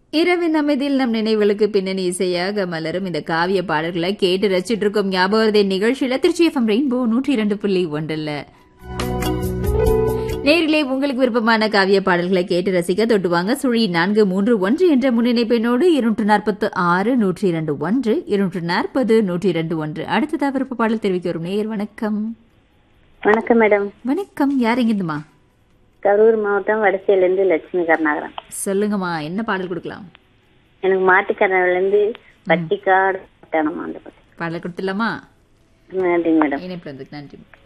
இரவின் அமைதியில் நம் நினைவுகளுக்கு பின்னணி இசையாக மலரும் இந்த காவிய பாடல்களை கேட்டு ரசிச்சிட்டு இருக்கோம் ஞாபகத்தை நிகழ்ச்சியில திருச்சி எஃப்எம் ரெயின்போ நூற்றி இரண்டு புள்ளி ஒன்றில் நேரிலே உங்களுக்கு விருப்பமான காவிய பாடல்களை கேட்டு ரசிக்க தொட்டுவாங்க சுழி நான்கு மூன்று ஒன்று என்ற முன்னிணைப்பினோடு இருநூற்று நாற்பத்து ஆறு நூற்றி இரண்டு ஒன்று இருநூற்று நாற்பது நூற்றி இரண்டு ஒன்று அடுத்ததா விருப்ப பாடல் தெரிவிக்க வரும் நேயர் வணக்கம் வணக்கம் மேடம் வணக்கம் யார் எங்கிருந்துமா கரூர் மாவட்டம் வடசையிலேருந்து லட்சுமி கருணாகரன் சொல்லுங்கம்மா என்ன பாடல் கொடுக்கலாம் எனக்கு மாட்டுக்கரணிலேருந்து பட்டிக்காடு பட்டணம் அந்த பக்கம் பாடல் கொடுத்துடலாமா நன்றி மேடம் இணைப்பு நன்றி